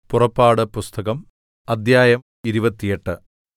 പുറപ്പാട് പുസ്തകം അദ്ധ്യായം ഇരുപത്തിയെട്ട്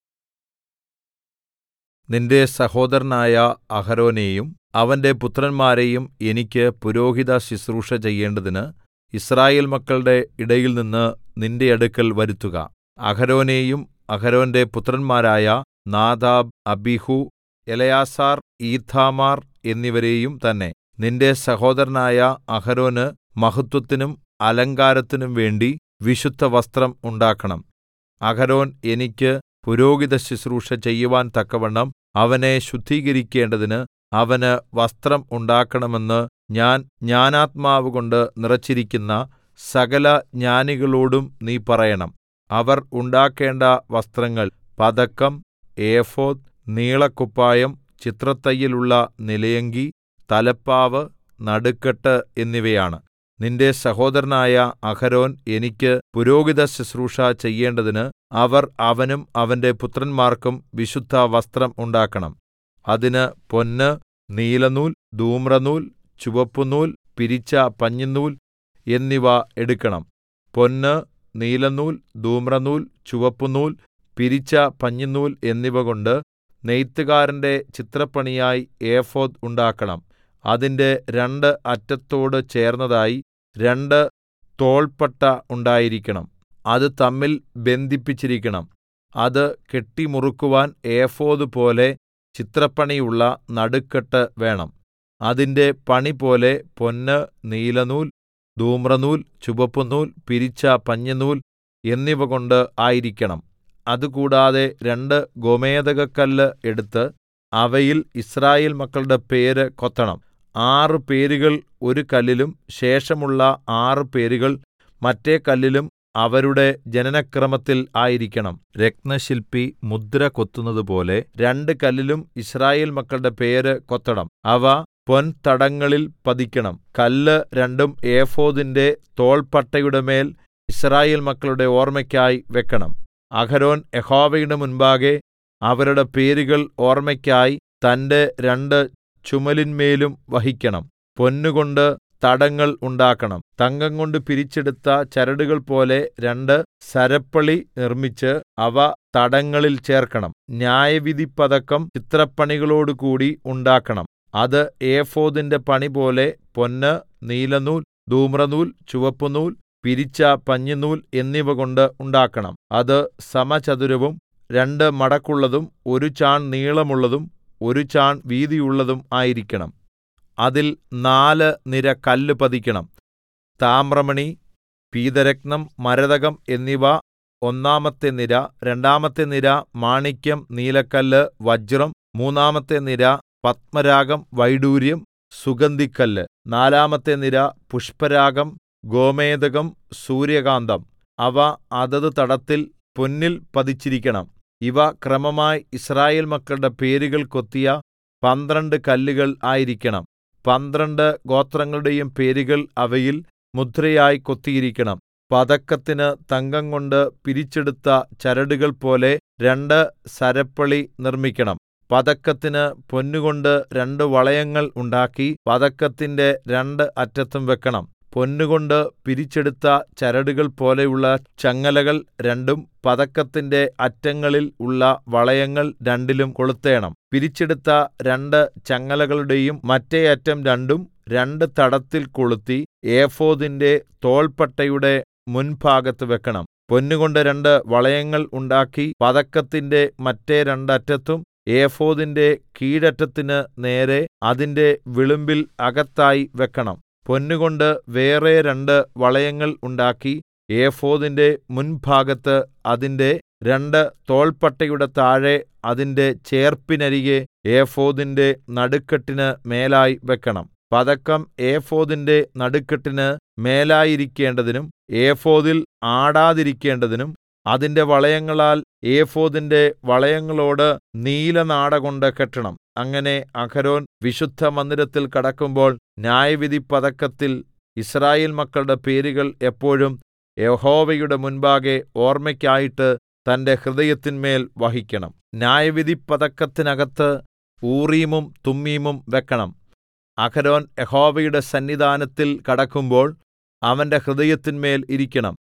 നിന്റെ സഹോദരനായ അഹരോനെയും അവന്റെ പുത്രന്മാരെയും എനിക്ക് പുരോഹിതശുശ്രൂഷ ചെയ്യേണ്ടതിന് യിസ്രായേൽ മക്കളുടെ ഇടയിൽനിന്ന് നിന്റെ അടുക്കൽ വരുത്തുക അഹരോനെയും അഹരോന്റെ പുത്രന്മാരായ നാദാബ് അബീഹൂ എലെയാസാർ ഈഥാമാർ എന്നിവരെയും തന്നെ നിന്റെ സഹോദരനായ അഹരോന് മഹത്വത്തിനും അലങ്കാരത്തിനും വേണ്ടി വിശുദ്ധവസ്ത്രം ഉണ്ടാക്കണം അഹരോൻ എനിക്ക് പുരോഹിതശുശ്രൂഷ ചെയ്യുവാൻ തക്കവണ്ണം അവനെ ശുദ്ധീകരിക്കേണ്ടതിന് അവന് വസ്ത്രം ഉണ്ടാക്കണമെന്ന് ഞാൻ ജ്ഞാനാത്മാവുകൊണ്ട് നിറച്ചിരിക്കുന്ന സകല ജ്ഞാനികളോടും നീ പറയണം അവർ ഉണ്ടാക്കേണ്ട വസ്ത്രങ്ങൾ പതക്കം ഏഫോദ് നീളക്കുപ്പായം ചിത്രത്തയ്യലുള്ള നിലയങ്കി തലപ്പാവ് നടുക്കെട്ട് എന്നിവയാണ് നിന്റെ സഹോദരനായ അഹരോൻ എനിക്ക് പുരോഹിതശുശ്രൂഷ ചെയ്യേണ്ടതിന് അവർ അവനും അവന്റെ പുത്രന്മാർക്കും വിശുദ്ധവസ്ത്രം ഉണ്ടാക്കണം അതിന് പൊന്ന് നീലനൂൽ ധൂമ്രനൂൽ ചുവപ്പുനൂൽ പിരിച്ച പഞ്ഞിനൂൽ എന്നിവ എടുക്കണം പൊന്ന് നീലനൂൽ ധൂമ്രനൂൽ ചുവപ്പുനൂൽ പിരിച്ച പഞ്ഞിനൂൽ എന്നിവകൊണ്ട് നെയ്ത്തുകാരന്റെ ചിത്രപ്പണിയായി ഏഫോദ് ഉണ്ടാക്കണം അതിന്റെ രണ്ട് അറ്റത്തോട് ചേർന്നതായി രണ്ട് തോൾപ്പട്ട ഉണ്ടായിരിക്കണം അത് തമ്മിൽ ബന്ധിപ്പിച്ചിരിക്കണം അത് കെട്ടിമുറുക്കുവാൻ ഏഫോദ് പോലെ ചിത്രപ്പണിയുള്ള നടുക്കെട്ട് വേണം അതിന്റെ പണിപോലെ പൊന്ന് നീലനൂൽ ധൂമ്രനൂൽ ചുവപ്പുനൂൽ പിരിച്ച പഞ്ഞിനൂൽ എന്നിവകൊണ്ട് ആയിരിക്കണം അതുകൂടാതെ രണ്ട് ഗോമേദകക്കല്ല് എടുത്ത് അവയിൽ യിസ്രായേൽ മക്കളുടെ പേര് കൊത്തണം ആറ് പേരുകൾ ഒരു കല്ലിലും ശേഷമുള്ള ആറ് പേരുകൾ മറ്റെ കല്ലിലും അവരുടെ ജനനക്രമത്തിൽ ആയിരിക്കണം രത്നശില്പി മുദ്ര കൊത്തുന്നതുപോലെ രണ്ട് കല്ലിലും യിസ്രായേൽ മക്കളുടെ പേര് കൊത്തണം അവ പൊൻതടങ്ങളിൽ പതിക്കണം കല്ല് രണ്ടും ഏഫോദിന്റെ തോൾപ്പട്ടയുടെ മേൽ യിസ്രായേൽ മക്കളുടെ ഓർമ്മയ്ക്കായി വെക്കണം അഹരോൻ യഹോവയുടെ മുൻപാകെ അവരുടെ പേരുകൾ ഓർമ്മയ്ക്കായി തന്റെ രണ്ട് ചുമലിന്മേലും വഹിക്കണം പൊന്നുകൊണ്ട് തടങ്ങൾ ഉണ്ടാക്കണം തങ്കംകൊണ്ട് പിരിച്ചെടുത്ത ചരടുകൾ പോലെ രണ്ട് സരപ്പളി നിർമ്മിച്ച് അവ തടങ്ങളിൽ ചേർക്കണം ന്യായവിധിപ്പതക്കം ചിത്രപ്പണികളോടുകൂടി ഉണ്ടാക്കണം അത് ഏഫോദിന്റെ പണിപോലെ പൊന്ന് നീലനൂൽ ധൂമ്രനൂൽ ചുവപ്പുനൂൽ പിരിച്ച പഞ്ഞിനൂൽ എന്നിവകൊണ്ട് ഉണ്ടാക്കണം അത് സമചതുരവും രണ്ട് മടക്കുള്ളതും ഒരു ചാൺ നീളമുള്ളതും ഒരു ചാൺ വീതിയുള്ളതും ആയിരിക്കണം അതിൽ നാല് നിര കല്ല് പതിക്കണം താമ്രമണി പീതരത്നം മരതകം എന്നിവ ഒന്നാമത്തെ നിര രണ്ടാമത്തെ നിര മാണിക്യം നീലക്കല്ല് വജ്രം മൂന്നാമത്തെ നിര പത്മരാഗം വൈഡൂര്യം സുഗന്ധിക്കല്ല് നാലാമത്തെ നിര പുഷ്പരാഗം ഗോമേദകം സൂര്യകാന്തം അവ അതത് തടത്തിൽ പൊന്നിൽ പതിച്ചിരിക്കണം ഇവ ക്രമമായി യിസ്രായേൽ മക്കളുടെ പേരുകൾ കൊത്തിയ പന്ത്രണ്ട് കല്ലുകൾ ആയിരിക്കണം പന്ത്രണ്ട് ഗോത്രങ്ങളുടെയും പേരുകൾ അവയിൽ മുദ്രയായി കൊത്തിയിരിക്കണം പതക്കത്തിന് തങ്കംകൊണ്ട് പിരിച്ചെടുത്ത ചരടുകൾ പോലെ രണ്ട് സരപ്പളി നിർമ്മിക്കണം പതക്കത്തിന് പൊന്നുകൊണ്ട് രണ്ട് വളയങ്ങൾ ഉണ്ടാക്കി പതക്കത്തിന്റെ രണ്ട് അറ്റത്തും വെക്കണം പൊന്നുകൊണ്ട് പിരിച്ചെടുത്ത ചരടുകൾ പോലെയുള്ള ചങ്ങലകൾ രണ്ടും പതക്കത്തിന്റെ അറ്റങ്ങളിൽ ഉള്ള വളയങ്ങൾ രണ്ടിലും കൊളുത്തേണം പിരിച്ചെടുത്ത രണ്ട് ചങ്ങലകളുടെയും മറ്റേ അറ്റം രണ്ടും രണ്ട് തടത്തിൽ കൊളുത്തി ഏഫോദിന്റെ തോൾപ്പട്ടയുടെ മുൻഭാഗത്ത് വെക്കണം പൊന്നുകൊണ്ട് രണ്ട് വളയങ്ങൾ ഉണ്ടാക്കി പതക്കത്തിന്റെ മറ്റേ രണ്ടറ്റത്തും ഏഫോദിന്റെ കീഴറ്റത്തിന് നേരെ അതിന്റെ വിളുമ്പിൽ അകത്തായി വെക്കണം പൊന്നുകൊണ്ട് വേറെ രണ്ട് വളയങ്ങൾ ഉണ്ടാക്കി ഏഫോദിന്റെ മുൻഭാഗത്ത് അതിന്റെ രണ്ട് തോൾപ്പട്ടയുടെ താഴെ അതിന്റെ ചേർപ്പിനരികെ ഏഫോദിന്റെ നടുക്കെട്ടിന് മേലായി വെക്കണം പതക്കം ഏഫോദിന്റെ നടുക്കെട്ടിന് മേലായിരിക്കേണ്ടതിനും ഏഫോദിൽ ആടാതിരിക്കേണ്ടതിനും അതിന്റെ വളയങ്ങളാൽ ഏഫോദിന്റെ വളയങ്ങളോട് നീലനാടകൊണ്ട് കെട്ടണം അങ്ങനെ അഹരോൻ വിശുദ്ധമന്ദിരത്തിൽ കടക്കുമ്പോൾ ന്യായവിധി പതക്കത്തിൽ യിസ്രായേൽ മക്കളുടെ പേരുകൾ എപ്പോഴും യഹോവയുടെ മുൻപാകെ ഓർമ്മയ്ക്കായിട്ട് തന്റെ ഹൃദയത്തിന്മേൽ വഹിക്കണം ന്യായവിധി പതക്കത്തിനകത്ത് ഊറീമും തുമ്മീമും വെക്കണം അഹരോൻ യഹോവയുടെ സന്നിധാനത്തിൽ കടക്കുമ്പോൾ അവന്റെ ഹൃദയത്തിന്മേൽ ഇരിക്കണം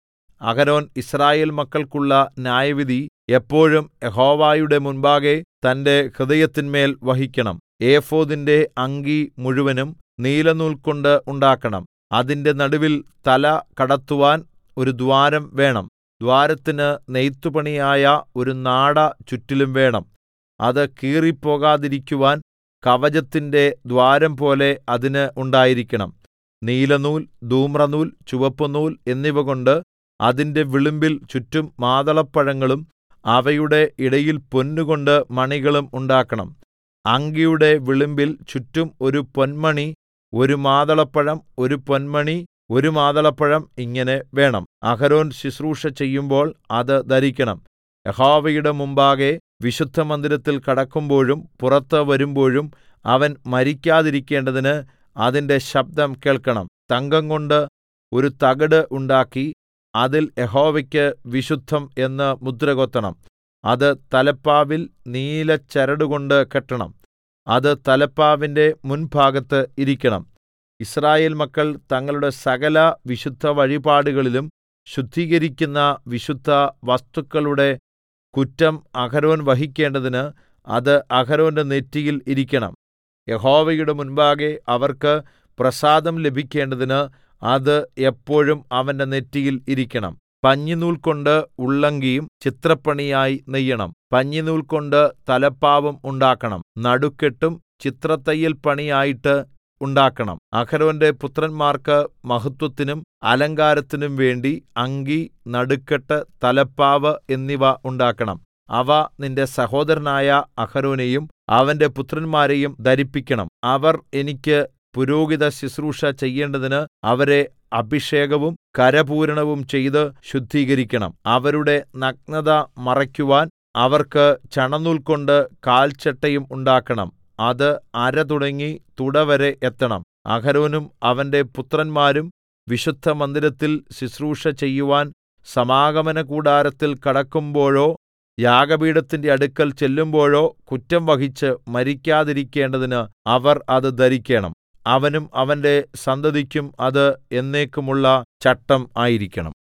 അഹരോൻ യിസ്രായേൽ മക്കൾക്കുള്ള ന്യായവിധി എപ്പോഴും യഹോവയുടെ മുമ്പാകെ തന്റെ ഹൃദയത്തിന്മേൽ വഹിക്കണം ഏഫോദിന്റെ അങ്കി മുഴുവനും നീലനൂൽകൊണ്ട് ഉണ്ടാക്കണം അതിന്റെ നടുവിൽ തല കടത്തുവാൻ ഒരു ദ്വാരം വേണം ദ്വാരത്തിന് നെയ്ത്തുപണിയായ ഒരു നാട ചുറ്റിലും വേണം അത് കീറിപ്പോകാതിരിക്കുവാൻ കവചത്തിന്റെ ദ്വാരം പോലെ അതിന് ഉണ്ടായിരിക്കണം നീലനൂൽ ധൂമ്രനൂൽ ചുവപ്പുനൂൽ എന്നിവകൊണ്ട് അതിന്റെ വിളുമ്പിൽ ചുറ്റും മാതളപ്പഴങ്ങളും അവയുടെ ഇടയിൽ പൊന്നുകൊണ്ട് മണികളും ഉണ്ടാക്കണം അങ്കിയുടെ വിളുമ്പിൽ ചുറ്റും ഒരു പൊന്മണി ഒരു മാതളപ്പഴം ഒരു പൊന്മണി ഒരു മാതളപ്പഴം ഇങ്ങനെ വേണം അഹരോൻ ശുശ്രൂഷ ചെയ്യുമ്പോൾ അത് ധരിക്കണം യഹോവയുടെ മുമ്പാകെ വിശുദ്ധമന്ദിരത്തിൽ കടക്കുമ്പോഴും പുറത്ത് വരുമ്പോഴും അവൻ മരിക്കാതിരിക്കേണ്ടതിന് അതിന്റെ ശബ്ദം കേൾക്കണം തങ്കംകൊണ്ട് ഒരു തകിട് ഉണ്ടാക്കി അതിൽ യഹോവയ്ക്ക് വിശുദ്ധം എന്ന് മുദ്ര കൊത്തണം അത് തലപ്പാവിൽ നീലച്ചരടുകൊണ്ട് കെട്ടണം അത് തലപ്പാവിന്റെ മുൻഭാഗത്ത് ഇരിക്കണം യിസ്രായേൽ മക്കൾ തങ്ങളുടെ സകല വിശുദ്ധ വഴിപാടുകളിലും ശുദ്ധീകരിക്കുന്ന വിശുദ്ധ വസ്തുക്കളുടെ കുറ്റം അഹരോൻ വഹിക്കേണ്ടതിന് അത് അഹരോന്റെ നെറ്റിയിൽ ഇരിക്കണം യഹോവയുടെ മുൻപാകെ അവർക്ക് പ്രസാദം ലഭിക്കേണ്ടതിന് അത് എപ്പോഴും അവന്റെ നെറ്റിയിൽ ഇരിക്കണം പഞ്ഞിനൂൽ കൊണ്ട് ഉള്ളങ്കിയും ചിത്രപ്പണിയായി നെയ്യണം പഞ്ഞിനൂൽ കൊണ്ട് തലപ്പാവും ഉണ്ടാക്കണം നടുക്കെട്ടും ചിത്രത്തയ്യൽ പണിയായിട്ട് ഉണ്ടാക്കണം അഹരോന്റെ പുത്രന്മാർക്ക് മഹത്വത്തിനും അലങ്കാരത്തിനും വേണ്ടി അങ്കി നടുക്കെട്ട് തലപ്പാവ് എന്നിവ ഉണ്ടാക്കണം അവ നിന്റെ സഹോദരനായ അഹരോനെയും അവന്റെ പുത്രന്മാരെയും ധരിപ്പിക്കണം അവർ എനിക്ക് പുരോഹിത ശുശ്രൂഷ ചെയ്യേണ്ടതിന് അവരെ അഭിഷേകവും കരപൂരണവും ചെയ്ത് ശുദ്ധീകരിക്കണം അവരുടെ നഗ്നത മറയ്ക്കുവാൻ അവർക്ക് ചണനൂൽ കൊണ്ട് കാൽച്ചട്ടയും ഉണ്ടാക്കണം അത് അര തുടങ്ങി തുടവരെ എത്തണം അഹരോനും അവന്റെ പുത്രന്മാരും വിശുദ്ധമന്ദിരത്തിൽ ശുശ്രൂഷ ചെയ്യുവാൻ സമാഗമനകൂടാരത്തിൽ കടക്കുമ്പോഴോ യാഗപീഠത്തിന്റെ അടുക്കൽ ചെല്ലുമ്പോഴോ കുറ്റം വഹിച്ച് മരിക്കാതിരിക്കേണ്ടതിന് അവർ അത് ധരിക്കണം അവനും അവന്റെ സന്തതിക്കും അത് എന്നേക്കുമുള്ള ചട്ടം ആയിരിക്കണം